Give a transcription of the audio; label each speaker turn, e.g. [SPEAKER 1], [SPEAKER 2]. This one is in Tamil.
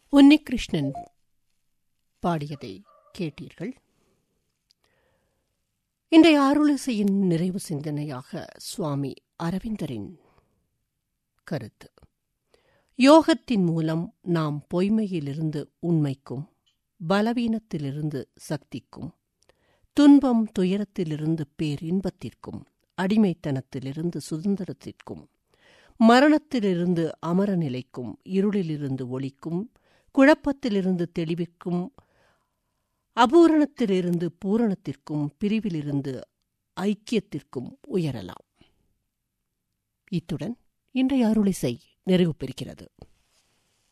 [SPEAKER 1] உன்னிகிருஷ்ணன் பாடியதை கேட்டீர்கள் இன்றைய அருளிசையின் நிறைவு சிந்தனையாக சுவாமி அரவிந்தரின் கருத்து யோகத்தின் மூலம் நாம் பொய்மையிலிருந்து உண்மைக்கும் பலவீனத்திலிருந்து சக்திக்கும் துன்பம் துயரத்திலிருந்து பேரின்பத்திற்கும் அடிமைத்தனத்திலிருந்து சுதந்திரத்திற்கும் மரணத்திலிருந்து அமர நிலைக்கும் இருளிலிருந்து ஒளிக்கும் குழப்பத்திலிருந்து தெளிவிக்கும் அபூரணத்திலிருந்து பூரணத்திற்கும் பிரிவிலிருந்து ஐக்கியத்திற்கும் உயரலாம் இத்துடன் இன்றைய அருளிசை நிறைவு பெறுகிறது